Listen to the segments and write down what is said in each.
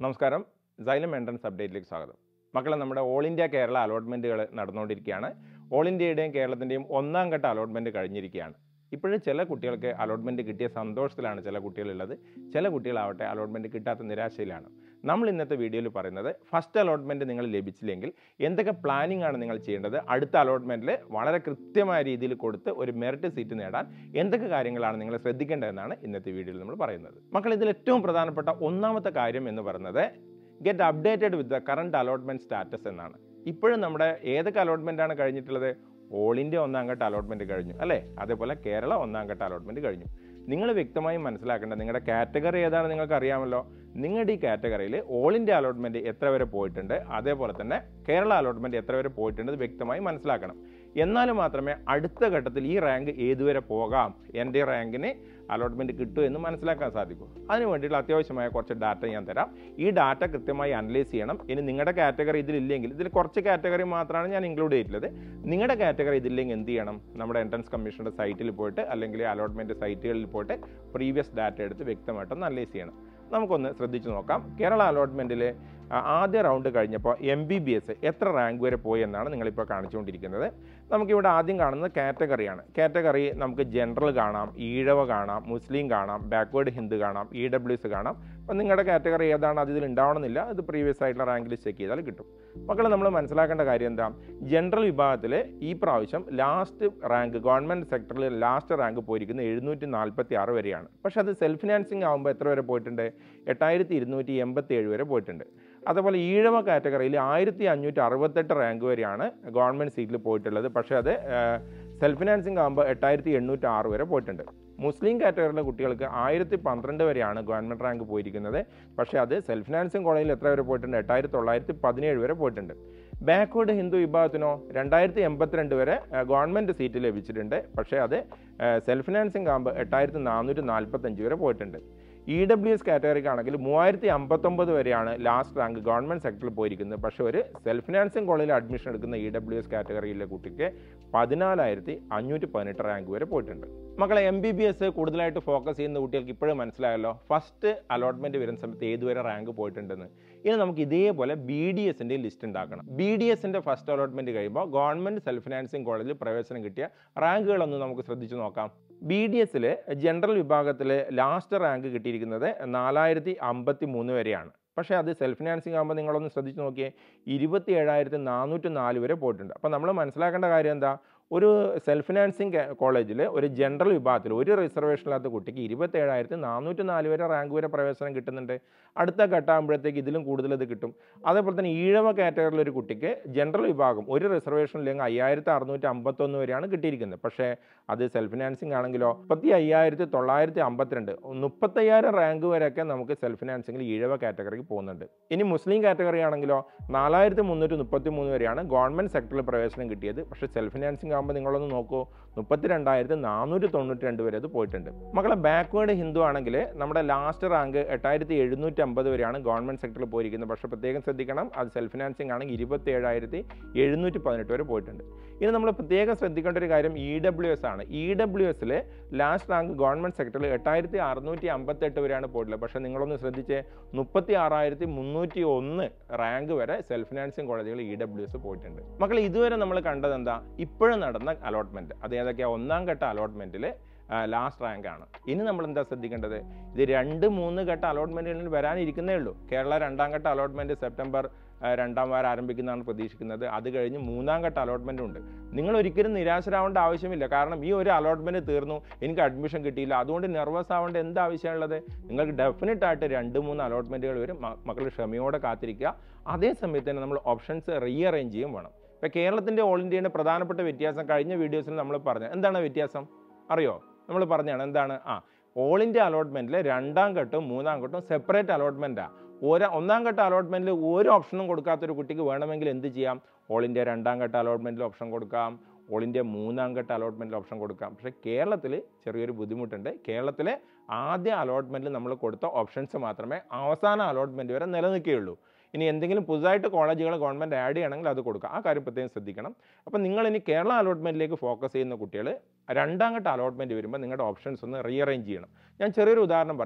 നമസ്കാരം xylem entrance അപ്ഡേറ്റിലേക്ക് സ്വാഗതം മക്കളെ നമ്മുടെ ഓൾ ഇന്ത്യ കേരള അലോട്ട്മെൻറ്റുകൾ നടന്നുകൊണ്ടിരിക്കുകയാണ് ഓൾ ഇന്ത്യയുടെയും കേരളത്തിൻ്റെയും ഒന്നാം ഘട്ട അലോട്ട്മെൻറ്റ് കഴിഞ്ഞിരിക്കുകയാണ് ഇപ്പോഴും ചില കുട്ടികൾക്ക് അലോട്ട്മെൻറ്റ് കിട്ടിയ സന്തോഷത്തിലാണ് ചില കുട്ടികളുള്ളത് ചില കുട്ടികളാവട്ടെ അലോട്ട്മെൻറ്റ് കിട്ടാത്ത നിരാശയിലാണ് നമ്മൾ ഇന്നത്തെ വീഡിയോയിൽ പറയുന്നത് ഫസ്റ്റ് അലോട്ട്മെൻറ്റ് നിങ്ങൾ ലഭിച്ചില്ലെങ്കിൽ എന്തൊക്കെ പ്ലാനിംഗ് ആണ് നിങ്ങൾ ചെയ്യേണ്ടത് അടുത്ത അലോട്ട്മെൻറ്റിൽ വളരെ കൃത്യമായ രീതിയിൽ കൊടുത്ത് ഒരു മെറിറ്റ് സീറ്റ് നേടാൻ എന്തൊക്കെ കാര്യങ്ങളാണ് നിങ്ങൾ ശ്രദ്ധിക്കേണ്ടതെന്നാണ് ഇന്നത്തെ വീഡിയോയിൽ നമ്മൾ പറയുന്നത് മക്കൾ ഇതിൽ ഏറ്റവും പ്രധാനപ്പെട്ട ഒന്നാമത്തെ കാര്യം എന്ന് പറയുന്നത് get updated with the current allotment status എന്നാണ് ഇപ്പോഴും നമ്മുടെ ഏതൊക്കെ അലോട്ട്മെൻ്റ് ആണ് കഴിഞ്ഞിട്ടുള്ളത് ഓൾ ഇന്ത്യ ഒന്നാം ഘട്ട അലോട്ട്മെൻറ്റ് കഴിഞ്ഞു അല്ലേ അതേപോലെ കേരള ഒന്നാം ഘട്ട അലോട്ട്മെൻറ്റ് കഴിഞ്ഞു നിങ്ങൾ വ്യക്തമായും മനസ്സിലാക്കേണ്ട നിങ്ങളുടെ കാറ്റഗറി ഏതാണ് നിങ്ങൾക്ക് അറിയാമല്ലോ നിങ്ങളുടെ ഈ കാറ്റഗറിയിൽ ഓൾ ഇന്ത്യ അലോട്ട്മെൻറ്റ് എത്ര വരെ പോയിട്ടുണ്ട് അതേപോലെ തന്നെ കേരള അലോട്ട്മെൻറ്റ് എത്ര വരെ പോയിട്ടുണ്ട് ഇത് വ്യക്തമായി മനസ്സിലാക്കണം എന്നാൽ മാത്രമേ അടുത്ത ഘട്ടത്തിൽ ഈ റാങ്ക് ഏതുവരെ പോകാം എൻ്റെ റാങ്കിന് അലോട്ട്മെൻറ്റ് കിട്ടൂ എന്ന് മനസ്സിലാക്കാൻ സാധിക്കൂ അതിന് വേണ്ടിയിട്ടുള്ള അത്യാവശ്യമായ കുറച്ച് ഡാറ്റ ഞാൻ തരാം ഈ ഡാറ്റ കൃത്യമായി അനലൈസ് ചെയ്യണം ഇനി നിങ്ങളുടെ കാറ്റഗറി ഇതിലില്ലെങ്കിൽ ഇതിൽ കുറച്ച് കാറ്റഗറി മാത്രമാണ് ഞാൻ ഇൻക്ലൂഡ് ചെയ്തിട്ടുള്ളത് നിങ്ങളുടെ കാറ്റഗറി ഇതില്ലെങ്കിൽ എന്ത് ചെയ്യണം നമ്മുടെ എൻട്രൻസ് കമ്മീഷൻ്റെ സൈറ്റിൽ പോയിട്ട് അല്ലെങ്കിൽ അലോട്ട്മെൻറ്റ് സൈറ്റുകളിൽ പോയിട്ട് പ്രീവിയസ് ഡാറ്റ എടുത്ത് വ്യക്തമായിട്ടൊന്ന് അനലൈസ് ചെയ്യണം നമുക്കൊന്ന് ശ്രദ്ധിച്ചു നോക്കാം കേരള അലോട്ട്മെൻറ്റിൽ ആദ്യ റൗണ്ട് കഴിഞ്ഞപ്പോൾ എം ബി ബി എസ് എത്ര റാങ്ക് വരെ പോയി എന്നാണ് നിങ്ങളിപ്പോൾ കാണിച്ചുകൊണ്ടിരിക്കുന്നത് നമുക്കിവിടെ ആദ്യം കാണുന്നത് കാറ്റഗറിയാണ് കാറ്റഗറി നമുക്ക് ജനറൽ കാണാം ഈഴവ കാണാം മുസ്ലിം കാണാം ബാക്ക്വേർഡ് ഹിന്ദു കാണാം ഇ ഡബ്ല്യു എസ് കാണാം അപ്പം നിങ്ങളുടെ കാറ്റഗറി ഏതാണ് അത് ഇതിൽ ഉണ്ടാവണമെന്നില്ല അത് പ്രീവിയസ് ആയിട്ടുള്ള റാങ്കിൽ ചെക്ക് ചെയ്താൽ കിട്ടും മക്കൾ നമ്മൾ മനസ്സിലാക്കേണ്ട കാര്യം എന്താ ജനറൽ വിഭാഗത്തിൽ ഈ പ്രാവശ്യം ലാസ്റ്റ് റാങ്ക് ഗവൺമെൻറ് സെക്ടറിൽ ലാസ്റ്റ് റാങ്ക് പോയിരിക്കുന്നത് എഴുന്നൂറ്റി നാൽപ്പത്തി ആറ് വരെയാണ് പക്ഷേ അത് സെൽഫ് ഫിനാൻസിങ് ആകുമ്പോൾ എത്ര വരെ പോയിട്ടുണ്ട് എട്ടായിരത്തി ഇരുന്നൂറ്റി എൺപത്തി ഏഴ് വരെ പോയിട്ടുണ്ട് അതുപോലെ ഈഴവ കാറ്റഗറിയിൽ ആയിരത്തി അഞ്ഞൂറ്റി അറുപത്തെട്ട് റാങ്ക് വരെയാണ് ഗവൺമെൻറ് സീറ്റിൽ പോയിട്ടുള്ളത് പക്ഷേ അത് സെൽഫ് ഫിനാൻസിങ് ആകുമ്പോൾ എട്ടായിരത്തി എണ്ണൂറ്റി ആറ് വരെ പോയിട്ടുണ്ട് മുസ്ലിം കാറ്റഗറിയിലെ കുട്ടികൾക്ക് ആയിരത്തി പന്ത്രണ്ട് വരെയാണ് ഗവൺമെൻറ് റാങ്ക് പോയിരിക്കുന്നത് പക്ഷേ അത് സെൽഫ് ഫിനാൻസിങ് കോളേജിൽ എത്ര വരെ പോയിട്ടുണ്ട് എട്ടായിരത്തി തൊള്ളായിരത്തി പതിനേഴ് വരെ പോയിട്ടുണ്ട് ബാക്ക്വേർഡ് ഹിന്ദു വിഭാഗത്തിനോ രണ്ടായിരത്തി എൺപത്തിരണ്ട് വരെ ഗവൺമെൻറ് സീറ്റ് ലഭിച്ചിട്ടുണ്ട് പക്ഷേ അത് സെൽഫ് ഫിനാൻസിങ് ആകുമ്പോൾ എട്ടായിരത്തി നാനൂറ്റി നാൽപ്പത്തഞ്ച് വരെ പോയിട്ടുണ്ട് ഇ ഡബ്ല്യു എസ് കാറ്റഗറിക്കാണെങ്കിൽ മൂവായിരത്തി അമ്പത്തൊമ്പത് വരെയാണ് ലാസ്റ്റ് റാങ്ക് ഗവൺമെൻറ് സെക്ടറിൽ പോയിരിക്കുന്നത് പക്ഷേ ഒരു സെൽഫ് ഫിനാൻസിങ് കോളേജിൽ അഡ്മിഷൻ എടുക്കുന്ന ഇ ഡബ്ല്യു എസ് കാറ്റഗറിയിലെ കുട്ടിക്ക് പതിനാലായിരത്തി അഞ്ഞൂറ്റി പതിനെട്ട് റാങ്ക് വരെ പോയിട്ടുണ്ട് മക്കളെ എം ബി ബി എസ് കൂടുതലായിട്ട് ഫോക്കസ് ചെയ്യുന്ന കുട്ടികൾക്ക് ഇപ്പോഴും മനസ്സിലായല്ലോ ഫസ്റ്റ് അലോട്ട്മെൻറ്റ് വരുന്ന സമയത്ത് ഏതുവരെ റാങ്ക് പോയിട്ടുണ്ടെന്ന് ഇനി നമുക്ക് ഇതേപോലെ ബി ഡി എസിൻ്റെ ലിസ്റ്റ് ഉണ്ടാക്കണം ബി ഡി എസിൻ്റെ ഫസ്റ്റ് അലോട്ട്മെൻറ്റ് കഴിയുമ്പോൾ ഗവൺമെൻറ് സെൽഫ് ഫിനാൻസിങ് കോളേജിൽ പ്രവേശനം കിട്ടിയ റാങ്കുകളൊന്ന് നമുക്ക് ശ്രദ്ധിച്ചു നോക്കാം ബി ഡി എസിൽ ജനറൽ വിഭാഗത്തിൽ ലാസ്റ്റ് റാങ്ക് കിട്ടിയിരിക്കുന്നത് നാലായിരത്തി അമ്പത്തി മൂന്ന് വരെയാണ് പക്ഷേ അത് സെൽഫ് ഫിനാൻസിങ് ആകുമ്പോൾ നിങ്ങളൊന്ന് ശ്രദ്ധിച്ച് നോക്കിയേ ഇരുപത്തി ഏഴായിരത്തി നാനൂറ്റി നാല് വരെ പോയിട്ടുണ്ട് അപ്പോൾ നമ്മൾ മനസ്സിലാക്കേണ്ട കാര്യം എന്താ ഒരു സെൽഫ് ഫിനാൻസിങ് കോളേജിൽ ഒരു ജനറൽ വിഭാഗത്തിൽ ഒരു റിസർവേഷൻ ഇല്ലാത്ത കുട്ടിക്ക് ഇരുപത്തേഴായിരത്തി നാനൂറ്റി നാല് വരെ റാങ്ക് വരെ പ്രവേശനം കിട്ടുന്നുണ്ട് അടുത്ത ഘട്ടമാകുമ്പോഴത്തേക്ക് ഇതിലും കൂടുതൽ ഇത് കിട്ടും അതേപോലെ തന്നെ ഈഴവ കാറ്റഗറിയിൽ ഒരു കുട്ടിക്ക് ജനറൽ വിഭാഗം ഒരു റിസർവേഷൻ ഇല്ലെങ്കിൽ അയ്യായിരത്തി അറുന്നൂറ്റി അമ്പത്തൊന്ന് വരെയാണ് കിട്ടിയിരിക്കുന്നത് പക്ഷേ അത് സെൽഫ് ഫിനാൻസിങ് ആണെങ്കിലോ മുപ്പത്തി അയ്യായിരത്തി തൊള്ളായിരത്തി അമ്പത്തിരണ്ട് മുപ്പത്തയ്യായിരം റാങ്ക് വരെയൊക്കെ നമുക്ക് സെൽഫ് ഫിനാൻസിങ്ങിൽ ഈഴവ കാറ്റഗറിക്ക് പോകുന്നുണ്ട് ഇനി മുസ്ലിം കാറ്റഗറി ആണെങ്കിലോ നാലായിരത്തി മുന്നൂറ്റി മുപ്പത്തി മൂന്ന് വരെയാണ് ഗവൺമെൻറ് സെക്ടറിൽ പ്രവേശനം കിട്ടിയത് പക്ഷേ സെൽഫ് ഫിനാൻസിങ് ആകുമ്പോൾ നിങ്ങളൊന്ന് നോക്കൂ മുപ്പത്തി രണ്ടായിരത്തി നാനൂറ്റി തൊണ്ണൂറ്റി രണ്ട് വരെ അത് പോയിട്ടുണ്ട് മക്കളെ ബാക്ക്വേർഡ് ഹിന്ദു ആണെങ്കിൽ നമ്മുടെ ലാസ്റ്റ് റാങ്ക് എട്ടായിരത്തി എഴുന്നൂറ്റി അമ്പത് വരെയാണ് ഗവൺമെൻറ് സെക്ടറിൽ പോയിരിക്കുന്നത് പക്ഷേ പ്രത്യേകം ശ്രദ്ധിക്കണം അത് സെൽഫ് ഫിനാൻസിങ് ആണെങ്കിൽ ഇരുപത്തി ഏഴായിരത്തി എഴുന്നൂറ്റി പതിനെട്ട് വരെ പോയിട്ടുണ്ട് ഇനി നമ്മൾ പ്രത്യേകം ശ്രദ്ധിക്കേണ്ട ഒരു കാര്യം ഇ ഡബ്ല്യു എസ് ആണ് ഇ ഡബ്ല്യു എസിൽ ലാസ്റ്റ് റാങ്ക് ഗവൺമെൻറ് സെക്ടറിൽ എട്ടായിരത്തി അറുന്നൂറ്റി അമ്പത്തെട്ട് വരെയാണ് പോയിട്ടുള്ളത് പക്ഷേ നിങ്ങളൊന്ന് ശ്രദ്ധിച്ച് മുപ്പത്തി ആറായിരത്തി മുന്നൂറ്റി ഒന്ന് റാങ്ക് വരെ സെൽഫ് ഫിനാൻസിങ് കോളേജുകൾ ഇ ഡബ്ല്യു എസ് പോയിട്ടുണ്ട് മക്കൾ ഇതുവരെ നമ്മൾ കണ്ടത് എന്താ ഇപ്പോഴും നടന്ന അലോട്ട്മെൻറ്റ് അത് ഏതൊക്കെയാണ് ഒന്നാം ഘട്ട അലോട്ട്മെൻറ്റിൽ ലാസ്റ്റ് റാങ്ക് ആണ് ഇനി നമ്മൾ എന്താ ശ്രദ്ധിക്കേണ്ടത് ഇത് രണ്ട് മൂന്ന് ഘട്ട അലോട്ട്മെൻറ്റുകളിൽ വരാനിരിക്കുന്നേ ഉള്ളൂ കേരള രണ്ടാം ഘട്ട അലോട്ട്മെൻറ്റ് സെപ്റ്റംബർ രണ്ടാം വാരം ആരംഭിക്കുന്നതാണ് പ്രതീക്ഷിക്കുന്നത് അത് കഴിഞ്ഞ് മൂന്നാം ഘട്ട അലോട്ട്മെൻറ്റ് ഉണ്ട് നിങ്ങൾ ഒരിക്കലും നിരാശരാവേണ്ട ആവശ്യമില്ല കാരണം ഈ ഒരു അലോട്ട്മെൻറ്റ് തീർന്നു എനിക്ക് അഡ്മിഷൻ കിട്ടിയില്ല അതുകൊണ്ട് നെർവസ് ആവേണ്ട എന്ത് ആവശ്യമുള്ളത് നിങ്ങൾക്ക് ഡെഫിനറ്റ് ആയിട്ട് രണ്ട് മൂന്ന് അലോട്ട്മെൻറ്റുകൾ വരും മക്കൾ ക്ഷമയോടെ കാത്തിരിക്കുക അതേ സമയത്ത് തന്നെ നമ്മൾ ഓപ്ഷൻസ് റീഅറേഞ്ച് ചെയ്യും വേണം ഇപ്പോൾ കേരളത്തിൻ്റെ ഓൾ ഇന്ത്യയുടെ പ്രധാനപ്പെട്ട വ്യത്യാസം കഴിഞ്ഞ വീഡിയോസിൽ നമ്മൾ പറഞ്ഞു എന്താണ് വ്യത്യാസം അറിയോ നമ്മൾ പറഞ്ഞാണ് എന്താണ് ആ ഓൾ ഇന്ത്യ അലോട്ട്മെൻറ്റിൽ രണ്ടാം ഘട്ടവും മൂന്നാം ഘട്ടവും സെപ്പറേറ്റ് അലോട്ട്മെൻറ്റാണ് ഒരു ഒന്നാം ഘട്ട അലോട്ട്മെൻറ്റിൽ ഒരു ഓപ്ഷനും കൊടുക്കാത്തൊരു കുട്ടിക്ക് വേണമെങ്കിൽ എന്ത് ചെയ്യാം ഓൾ ഇന്ത്യ രണ്ടാം ഘട്ട അലോട്ട്മെൻറ്റിൽ ഓപ്ഷൻ കൊടുക്കാം ഓൾ ഇന്ത്യ മൂന്നാം ഘട്ട അലോട്ട്മെൻറ്റിൽ ഓപ്ഷൻ കൊടുക്കാം പക്ഷേ കേരളത്തിൽ ചെറിയൊരു ബുദ്ധിമുട്ടുണ്ട് കേരളത്തിലെ ആദ്യ അലോട്ട്മെൻറ്റിൽ നമ്മൾ കൊടുത്ത ഓപ്ഷൻസ് മാത്രമേ അവസാന അലോട്ട്മെൻറ്റ് വരെ നിലനിൽക്കുകയുള്ളൂ ഇനി എന്തെങ്കിലും പുതുതായിട്ട് കോളേജുകൾ ഗവൺമെൻറ് ആഡ് ചെയ്യണമെങ്കിൽ അത് കൊടുക്കുക ആ കാര്യം പ്രത്യേകം ശ്രദ്ധിക്കണം അപ്പോൾ നിങ്ങൾ ഇനി കേരള അലോട്ട്മെൻറ്റിലേക്ക് ഫോക്കസ് ചെയ്യുന്ന കുട്ടികൾ രണ്ടാം ഘട്ട അലോട്ട്മെൻറ്റ് വരുമ്പോൾ നിങ്ങളുടെ ഓപ്ഷൻസ് ഒന്ന് റീഅറേഞ്ച് ചെയ്യണം ഞാൻ ചെറിയൊരു ഉദാഹരണം പറയാം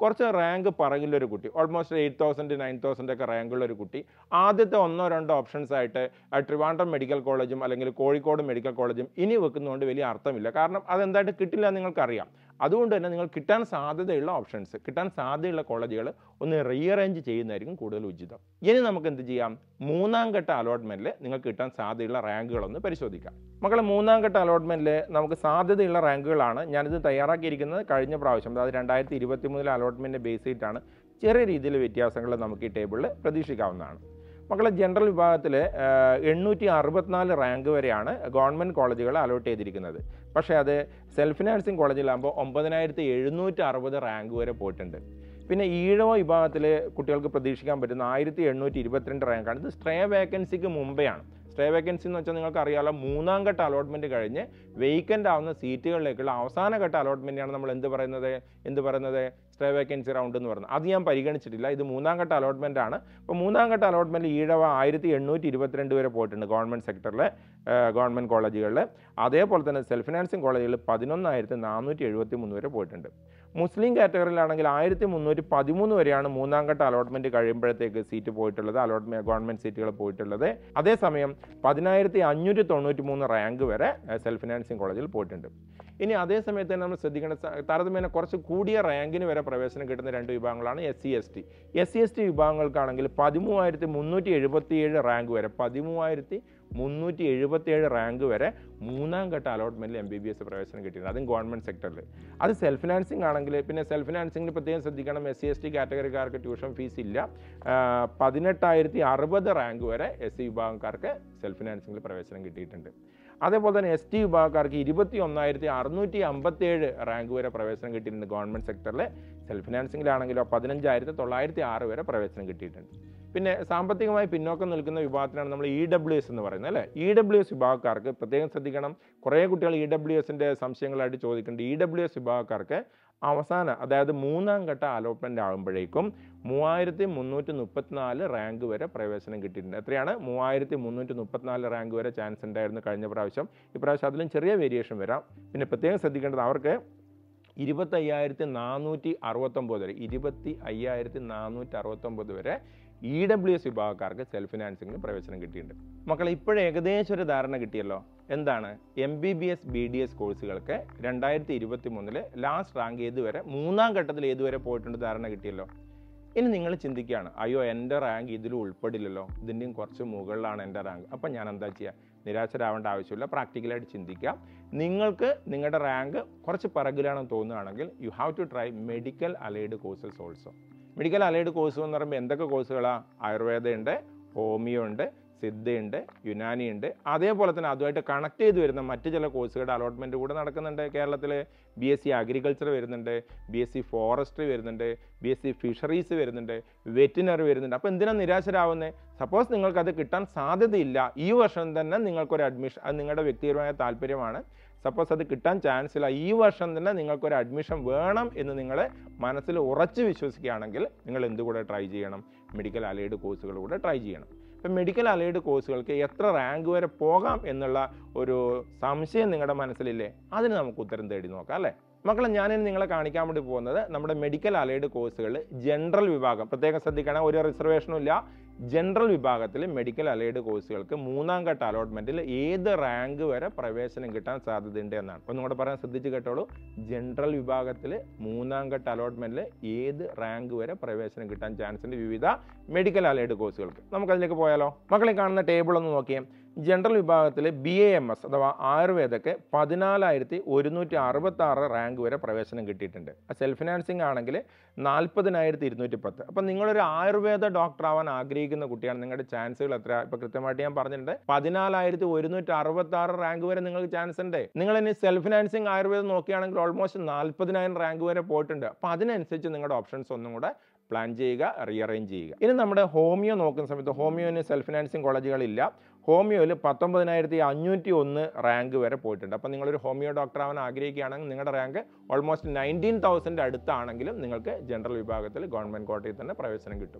കുറച്ച് റാങ്ക് പറകിലൊരു കുട്ടി almost eight thousand nine thousand ഒക്കെ റാങ്കുള്ള ഒരു കുട്ടി ആദ്യത്തെ ഒന്നോ രണ്ടോ ഓപ്ഷൻസ് ആയിട്ട് ആ ട്രിവാൻഡ്രം മെഡിക്കൽ കോളേജും അല്ലെങ്കിൽ കോഴിക്കോട് മെഡിക്കൽ കോളേജും ഇനി വെക്കുന്നതുകൊണ്ട് വലിയ അർത്ഥമില്ല കാരണം അതെന്തായിട്ട് കിട്ടില്ല എന്ന് നിങ്ങൾക്കറിയാം അതുകൊണ്ട് തന്നെ നിങ്ങൾ കിട്ടാൻ സാധ്യതയുള്ള ഓപ്ഷൻസ് കിട്ടാൻ സാധ്യതയുള്ള കോളേജുകൾ ഒന്ന് റീഅറേഞ്ച് ചെയ്യുന്നതായിരിക്കും കൂടുതൽ ഉചിതം ഇനി നമുക്ക് എന്ത് ചെയ്യാം മൂന്നാം ഘട്ട അലോട്ട്മെൻറ്റിൽ നിങ്ങൾക്ക് കിട്ടാൻ സാധ്യതയുള്ള റാങ്കുകളൊന്ന് പരിശോധിക്കാം മക്കളെ മൂന്നാം ഘട്ട അലോട്ട്മെൻറ്റിൽ നമുക്ക് സാധ്യതയുള്ള റാങ്കുകളാണ് ഞാനിത് തയ്യാറാക്കിയിരിക്കുന്നത് കഴിഞ്ഞ പ്രാവശ്യം അതായത് രണ്ടായിരത്തി ഇരുപത്തി മൂന്നിലെ അലോട്ട്മെൻറ്റ് ബേസ് ചെയ്തിട്ടാണ് ചെറിയ രീതിയിൽ വ്യത്യാസങ്ങൾ നമുക്ക് ഈ ടേബിളിൽ പ്രതീക്ഷിക്കാവുന്നതാണ് മക്കളെ ജനറൽ വിഭാഗത്തിൽ എണ്ണൂറ്റി അറുപത്തിനാല് റാങ്ക് വരെയാണ് ഗവൺമെൻറ് കോളേജുകൾ അലോട്ട് ചെയ്തിരിക്കുന്നത് പക്ഷേ അത് സെൽഫ് ഫിനാൻസിങ് കോളേജിലാകുമ്പോൾ ഒമ്പതിനായിരത്തി എഴുന്നൂറ്റി അറുപത് റാങ്ക് വരെ പോയിട്ടുണ്ട് പിന്നെ ഈഴവ വിഭാഗത്തിൽ കുട്ടികൾക്ക് പ്രതീക്ഷിക്കാൻ പറ്റുന്ന ആയിരത്തി എണ്ണൂറ്റി ഇരുപത്തിരണ്ട് റാങ്കാണ് ഇത് സ്ട്രേ വേക്കൻസിക്ക് മുമ്പെയാണ് സ്റ്റേ വേക്കൻസി എന്ന് വെച്ചാൽ നിങ്ങൾക്ക് അറിയാലോ മൂന്നാം ഘട്ട അലോട്ട്മെന്റ് കഴിഞ്ഞ് വേക്കൻ്റ് ആവുന്ന സീറ്റുകളിലേക്കുള്ള അവസാന ഘട്ട അലോട്ട്മെന്റാണ് നമ്മൾ എന്ത് പറയുന്നത് എന്ത് പറയുന്നത് സ്റ്റേ വേക്കൻസി റൗണ്ട് എന്ന് പറയുന്നത് അത് ഞാൻ പരിഗണിച്ചിട്ടില്ല ഇത് മൂന്നാം ഘട്ട അലോട്ട്മെന്റ് ആണ് അപ്പോൾ മൂന്നാം ഘട്ട അലോട്ട്മെന്റ് ഈഴവ ആയിരത്തി എണ്ണൂറ്റി ഇരുപത്തിരണ്ട് വരെ പോയിട്ടുണ്ട് ഗവൺമെന്റ് സെക്ടറിലെ ഗവൺമെന്റ് കോളേജുകളിൽ അതേപോലെ തന്നെ സെൽഫ് ഫിനാൻസിങ് കോളേജുകളിൽ പതിനൊന്നായിരത്തി നാനൂറ്റി എഴുപത്തി മൂന്ന് വരെ പോയിട്ടുണ്ട് മുസ്ലിം കാറ്റഗറിയിലാണെങ്കിൽ ആയിരത്തി മുന്നൂറ്റി പതിമൂന്ന് വരെയാണ് മൂന്നാം ഘട്ട അലോട്ട്മെന്റ് കഴിയുമ്പോഴത്തേക്ക് സീറ്റ് പോയിട്ടുള്ളത് അലോട്ട്മെന്റ് ഗവൺമെന്റ് സീറ്റുകൾ പോയിട്ടുള്ളത് അതേസമയം പതിനായിരത്തി അഞ്ഞൂറ്റി തൊണ്ണൂറ്റി മൂന്ന് റാങ്ക് വരെ സെൽഫ് ഫിനാൻസിങ് കോളേജിൽ പോയിട്ടുണ്ട് ഇനി അതേ സമയത്ത് തന്നെ നമ്മൾ ശ്രദ്ധിക്കേണ്ട സ- താരതമ്യേന കുറച്ച് കൂടിയ റാങ്കിന് വരെ പ്രവേശനം കിട്ടുന്ന രണ്ട് വിഭാഗങ്ങളാണ് S C S T S C S T വിഭാഗങ്ങൾക്കാണെങ്കിൽ പതിമൂവായിരത്തി മുന്നൂറ്റി എഴുപത്തിയേഴ് റാങ്ക് വരെ പതിമൂവായിരത്തി മുന്നൂറ്റി എഴുപത്തിയേഴ് റാങ്ക് വരെ മൂന്നാം ഘട്ട അലോട്ട്മെന്റിൽ എം ബി ബി എസ് പ്രവേശനം കിട്ടിയിട്ടുണ്ട് അതും ഗവൺമെന്റ് സെക്ടറിൽ അത് സെൽഫ് ഫിനാൻസിങ് ആണെങ്കിൽ പിന്നെ സെൽഫ് ഫിനാൻസിങ്ങിൽ പ്രത്യേകം ശ്രദ്ധിക്കണം എസ് സി എസ് ടി കാറ്റഗറിക്കാർക്ക് ട്യൂഷൻ ഫീസ് ഇല്ല ആ, പതിനെട്ടായിരത്തി അറുപത് റാങ്ക് വരെ എസ് സി വിഭാഗക്കാർക്ക് സെൽഫ് ഫിനാൻസിങ്ങിൽ പ്രവേശനം കിട്ടിയിട്ടുണ്ട് അതേപോലെ തന്നെ എസ് ടി വിഭാഗക്കാർക്ക് ഇരുപത്തി ഒന്നായിരത്തി അറുന്നൂറ്റി അമ്പത്തേഴ് റാങ്ക് വരെ പ്രവേശനം കിട്ടിയിട്ടുണ്ട് ഗവൺമെന്റ് സെക്ടറിൽ സെൽഫ് ഫിനാൻസിങ്ങിലാണെങ്കിലോ പതിനഞ്ചായിരത്തി തൊള്ളായിരത്തി ആറ് വരെ പ്രവേശനം കിട്ടിയിട്ടുണ്ട് പിന്നെ സാമ്പത്തികമായി പിന്നോക്കം നിൽക്കുന്ന വിഭാഗത്തിനാണ് നമ്മൾ ഇ ഡബ്ല്യു എസ് എന്ന് പറയുന്നത് അല്ലേ ഇ ഡബ്ല്യു എസ് വിഭാഗക്കാർക്ക് പ്രത്യേകം ശ്രദ്ധിക്കണം കുറേ കുട്ടികൾ ഇ ഡബ്ല്യു എസിൻ്റെ സംശയങ്ങളായിട്ട് ചോദിക്കുന്നുണ്ട് ഇ ഡബ്ല്യു എസ് വിഭാഗക്കാർക്ക് അവസാന അതായത് മൂന്നാം ഘട്ട അലോട്ട്മെന്റ് ആകുമ്പോഴേക്കും മൂവായിരത്തി മുന്നൂറ്റി മുപ്പത്തിനാല് റാങ്ക് വരെ പ്രവേശനം കിട്ടിയിട്ടുണ്ട് എത്രയാണ് മൂവായിരത്തി മുന്നൂറ്റി മുപ്പത്തിനാല് റാങ്ക് വരെ ചാൻസ് ഉണ്ടായിരുന്നു കഴിഞ്ഞ പ്രാവശ്യം ഇപ്രാവശ്യം അതിലും ചെറിയ വേരിയേഷൻ വരാം പിന്നെ പ്രത്യേകം ശ്രദ്ധിക്കേണ്ടത് അവർക്ക് ഇരുപത്തയ്യായിരത്തി നാനൂറ്റി അറുപത്തൊമ്പത് വരെ ഇരുപത്തി അയ്യായിരത്തി നാനൂറ്റി അറുപത്തൊമ്പത് വരെ ഇ ഡബ്ല്യു എസ് വിഭാഗക്കാർക്ക് സെൽഫ് ഫിനാൻസിങ്ങിന് പ്രവേശനം കിട്ടിയിട്ടുണ്ട് മക്കളെ ഇപ്പോഴും ഏകദേശം ഒരു ധാരണ കിട്ടിയല്ലോ എന്താണ് M B B S B D S കോഴ്സുകൾക്ക് രണ്ടായിരത്തി ഇരുപത്തി മൂന്നില് ലാസ്റ്റ് റാങ്ക് ഏതുവരെ മൂന്നാം ഘട്ടത്തിൽ ഏതുവരെ പോയിട്ടുണ്ട് ധാരണ കിട്ടിയല്ലോ ഇനി നിങ്ങൾ ചിന്തിക്കുകയാണ് അയ്യോ എൻ്റെ റാങ്ക് ഇതിൽ ഉൾപ്പെടില്ലല്ലോ ഇതിൻ്റെയും കുറച്ച് മുകളിലാണ് എൻ്റെ റാങ്ക് അപ്പം ഞാൻ എന്താ ചെയ്യുക നിരാശരാവേണ്ട ആവശ്യമില്ല പ്രാക്ടിക്കലായിട്ട് ചിന്തിക്കുക നിങ്ങൾക്ക് നിങ്ങളുടെ റാങ്ക് കുറച്ച് പിറകിലാണെന്ന് തോന്നുകയാണെങ്കിൽ you have to try medical allied courses also medical allied course എന്ന് പറയുമ്പോൾ എന്തൊക്കെ കോഴ്സുകളാണ് ആയുർവേദ ഉണ്ട് ഹോമിയോ ഉണ്ട് സിദ്ധയുണ്ട് യുനാനി ഉണ്ട് അതേപോലെ തന്നെ അതുമായിട്ട് കണക്ട് ചെയ്ത് വരുന്ന മറ്റ് ചില കോഴ്സുകളുടെ അലോട്ട്മെൻറ്റ് കൂടെ നടക്കുന്നുണ്ട് കേരളത്തിൽ ബി എസ് സി അഗ്രികൾച്ചർ വരുന്നുണ്ട് ബി എസ് സി ഫോറസ്ട്രി വരുന്നുണ്ട് ബി എസ് സി ഫിഷറീസ് വരുന്നുണ്ട് വെറ്റിനറി വരുന്നുണ്ട് അപ്പോൾ എന്തിനാണ് നിരാശരാവുന്നത് സപ്പോസ് നിങ്ങൾക്കത് കിട്ടാൻ സാധ്യതയില്ല ഈ വർഷം തന്നെ നിങ്ങൾക്കൊരു അഡ്മിഷൻ അത് നിങ്ങളുടെ വ്യക്തിപരമായ താല്പര്യമാണ് സപ്പോസ് അത് കിട്ടാൻ ചാൻസ് ഇല്ല ഈ വർഷം തന്നെ നിങ്ങൾക്കൊരു അഡ്മിഷൻ വേണം എന്ന് നിങ്ങൾ മനസ്സിൽ ഉറച്ച് വിശ്വസിക്കുകയാണെങ്കിൽ നിങ്ങൾ എന്തുകൂടെ ട്രൈ ചെയ്യണം മെഡിക്കൽ അലൈഡ് കോഴ്സുകൾ കൂടെ ട്രൈ ചെയ്യണം ഇപ്പം മെഡിക്കൽ അലൈഡ് കോഴ്സുകൾക്ക് എത്ര റാങ്ക് വരെ പോകാം എന്നുള്ള ഒരു സംശയം നിങ്ങളുടെ മനസ്സിലില്ലേ അതിന് നമുക്ക് ഉത്തരം തേടി നോക്കാം അല്ലേ മക്കളെ ഞാനിന്ന് നിങ്ങളെ കാണിക്കാൻ വേണ്ടി പോകുന്നത് നമ്മുടെ മെഡിക്കൽ അലൈഡ് കോഴ്സുകൾ ജനറൽ വിഭാഗം പ്രത്യേകം ശ്രദ്ധിക്കണം ഒരു റിസർവേഷനും ഇല്ല ജനറൽ വിഭാഗത്തിൽ മെഡിക്കൽ അലൈഡ് കോഴ്സുകൾക്ക് മൂന്നാം ഘട്ട അലോട്ട്മെന്റിൽ ഏത് റാങ്ക് വരെ പ്രവേശനം കിട്ടാൻ സാധ്യതയുണ്ട് എന്നാണ് ഒന്നും കൂടെ പറയാൻ ശ്രദ്ധിച്ച് കേട്ടോളൂ ജനറൽ വിഭാഗത്തിൽ മൂന്നാം ഘട്ട അലോട്ട്മെന്റിൽ ഏത് റാങ്ക് വരെ പ്രവേശനം കിട്ടാൻ ചാൻസ് ഉണ്ട് വിവിധ മെഡിക്കൽ അലൈഡ് കോഴ്സുകൾക്ക് നമുക്കതിലേക്ക് പോയാലോ മക്കളെ കാണുന്ന ടേബിൾ ഒന്ന് നോക്കിയേ ജനറൽ വിഭാഗത്തിൽ ബി എ എം എസ് അഥവാ ആയുർവേദക്ക് പതിനാലായിരത്തി ഒരുന്നൂറ്റി അറുപത്തി ആറ് റാങ്ക് വരെ പ്രവേശനം കിട്ടിയിട്ടുണ്ട് സെൽഫ് ഫിനാൻസിങ് ആണെങ്കിൽ നാൽപ്പതിനായിരത്തി ഇരുന്നൂറ്റി പത്ത് അപ്പം നിങ്ങളൊരു ആയുർവേദ ഡോക്ടർ ആവാൻ ആഗ്രഹിക്കുന്ന കുട്ടിയാണ് നിങ്ങളുടെ ചാൻസുകൾ എത്ര ഇപ്പം കൃത്യമായിട്ട് ഞാൻ പറഞ്ഞിട്ടുണ്ട് പതിനാലായിരത്തി ഒരുന്നൂറ്റി അറുപത്തി ആറ് റാങ്ക് വരെ നിങ്ങൾക്ക് ചാൻസ് ഉണ്ട് നിങ്ങൾ ഇനി സെൽഫ് ഫിനാൻസിങ് ആയുർവേദം നോക്കുകയാണെങ്കിൽ ഓൾമോസ്റ്റ് നാൽപ്പതിനായിരം റാങ്ക് വരെ പോയിട്ടുണ്ട് അപ്പം അതിനനുസരിച്ച് നിങ്ങളുടെ ഓപ്ഷൻസ് ഒന്നും കൂടെ പ്ലാൻ ചെയ്യുക റീഅറേഞ്ച് ചെയ്യുക ഇനി നമ്മുടെ ഹോമിയോ നോക്കുന്ന സമയത്ത് ഹോമിയോന് സെൽഫ് ഫിനാൻസിങ് കോളേജുകളില്ല ഹോമിയോയിൽ പത്തൊമ്പതിനായിരത്തി അഞ്ഞൂറ്റി ഒന്ന് റാങ്ക് വരെ പോയിട്ടുണ്ട് അപ്പോൾ നിങ്ങളൊരു ഹോമിയോ ഡോക്ടർ ആവാൻ ആഗ്രഹിക്കുകയാണെങ്കിൽ നിങ്ങളുടെ റാങ്ക് ഓൾമോസ്റ്റ് നയൻറ്റീൻ തൗസൻഡ് അടുത്താണെങ്കിലും നിങ്ങൾക്ക് ജനറൽ വിഭാഗത്തിൽ ഗവൺമെൻറ് കോട്ടയിൽ തന്നെ പ്രവേശനം കിട്ടും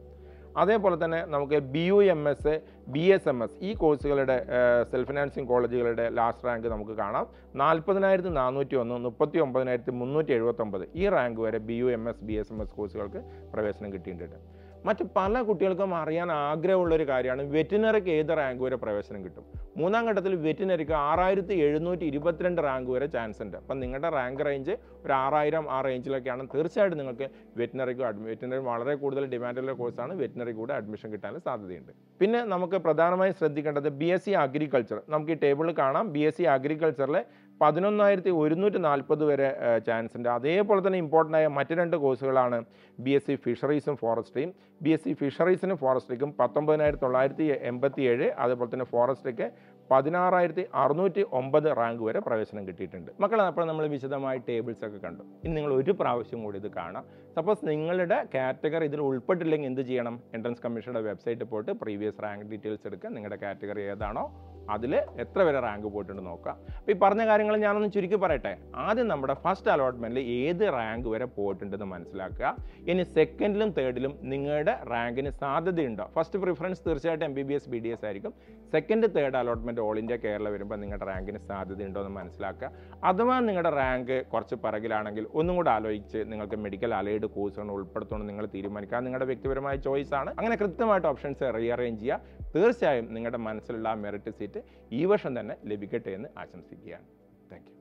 അതേപോലെ തന്നെ നമുക്ക് B U M S B S M S ഈ കോഴ്സുകളുടെ സെൽഫ് ഫിനാൻസിങ് കോളേജുകളുടെ ലാസ്റ്റ് റാങ്ക് നമുക്ക് കാണാം നാൽപ്പതിനായിരത്തി നാനൂറ്റി ഒന്ന് മുപ്പത്തി ഒമ്പതിനായിരത്തി മുന്നൂറ്റി എഴുപത്തൊമ്പത് ഈ റാങ്ക് വരെ B U M S B S M S കോഴ്സുകൾക്ക് പ്രവേശനം കിട്ടിയിട്ടുണ്ട് മറ്റ് പല കുട്ടികൾക്കും അറിയാൻ ആഗ്രഹമുള്ള ഒരു കാര്യമാണ് വെറ്റിനറിക്ക് ഏത് റാങ്ക് വരെ പ്രവേശനം കിട്ടും മൂന്നാം ഘട്ടത്തിൽ വെറ്റിനറിക്ക് ആറായിരത്തി എഴുന്നൂറ്റി ഇരുപത്തിരണ്ട് റാങ്ക് വരെ ചാൻസ് ഉണ്ട് അപ്പം നിങ്ങളുടെ റാങ്ക് റേഞ്ച് ഒരു ആറായിരം ആ റേഞ്ചിലൊക്കെയാണ് തീർച്ചയായിട്ടും നിങ്ങൾക്ക് വെറ്റിനറിക്ക് അഡ്മി വെറ്റിനറി വളരെ കൂടുതൽ ഡിമാൻഡുള്ള കോഴ്സാണ് വെറ്റിനറി കൂടെ അഡ്മിഷൻ കിട്ടാൻ സാധ്യതയുണ്ട് പിന്നെ നമുക്ക് പ്രധാനമായും ശ്രദ്ധിക്കേണ്ടത് ബി എസ് സി അഗ്രികൾച്ചർ നമുക്ക് ഈ ടേബിളിൽ കാണാം ബി എസ് സി അഗ്രികൾച്ചറിലെ പതിനൊന്നായിരത്തി ഒരുന്നൂറ്റി നാൽപ്പത് വരെ ചാൻസ് ഉണ്ട് അതേപോലെ തന്നെ ഇമ്പോർട്ടൻ്റ് ആയ മറ്റ് രണ്ട് കോഴ്സുകളാണ് ബി എസ് സി ഫിഷറീസും ഫോറസ്ട്രിയും ബി എസ് സി ഫിഷറീസിനും ഫോറസ്ട്രിക്കും പത്തൊമ്പതിനായിരത്തി തൊള്ളായിരത്തി എൺപത്തി ഏഴ് അതുപോലെ തന്നെ ഫോറസ്ട്രിക്ക് പതിനാറായിരത്തി അറുന്നൂറ്റി ഒമ്പത് റാങ്ക് വരെ പ്രവേശനം കിട്ടിയിട്ടുണ്ട് മക്കളെ അപ്പോൾ നമ്മൾ വിശദമായി ടേബിൾസ് ഒക്കെ കണ്ടു ഇനി നിങ്ങൾ ഒരു പ്രാവശ്യം കൂടി ഇത് കാണാം സപ്പോസ് നിങ്ങളുടെ കാറ്റഗറി ഇതിൽ ഉൾപ്പെട്ടില്ലെങ്കിൽ എന്ത് ചെയ്യണം എൻട്രൻസ് കമ്മീഷനുടെ വെബ്സൈറ്റിൽ പോയിട്ട് പ്രീവിയസ് റാങ്ക് ഡീറ്റെയിൽസ് എടുക്കുക നിങ്ങളുടെ കാറ്റഗറി ഏതാണോ അതിൽ എത്ര വരെ റാങ്ക് പോയിട്ടുണ്ട് നോക്കുക അപ്പോൾ ഈ പറഞ്ഞ കാര്യങ്ങൾ ഞാനൊന്ന് ചുരുക്കി പറയട്ടെ ആദ്യം നമ്മുടെ ഫസ്റ്റ് അലോട്ട്മെൻറ്റിൽ ഏത് റാങ്ക് വരെ പോയിട്ടുണ്ടെന്ന് മനസ്സിലാക്കുക ഇനി സെക്കൻഡിലും തേർഡിലും നിങ്ങളുടെ റാങ്കിന് സാധ്യതയുണ്ടോ ഫസ്റ്റ് പ്രിഫറൻസ് തീർച്ചയായിട്ടും M B B S B D S ആയിരിക്കും second third allotment all India Kerala വരുമ്പോൾ നിങ്ങളുടെ റാങ്കിന് സാധ്യതയുണ്ടോ എന്ന് മനസ്സിലാക്കുക അഥവാ നിങ്ങളുടെ റാങ്ക് കുറച്ച് പിറകിലാണെങ്കിൽ ഒന്നും കൂടെ ആലോചിച്ച് നിങ്ങൾക്ക് മെഡിക്കൽ അലൈഡ് കോഴ്സുകൾ ഉൾപ്പെടുത്തണം നിങ്ങൾ തീരുമാനിക്കുക അത് നിങ്ങളുടെ വ്യക്തിപരമായ ചോയ്സ് ആണ് അങ്ങനെ കൃത്യമായിട്ട് ഓപ്ഷൻസ് റീഅറേഞ്ച് ചെയ്യുക തീർച്ചയായും നിങ്ങളുടെ മനസ്സിലുള്ള ആ മെറിറ്റ് സീറ്റ് ഈ വർഷം തന്നെ ലഭിക്കട്ടെ എന്ന് ആശംസിക്കുകയാണ് താങ്ക് യു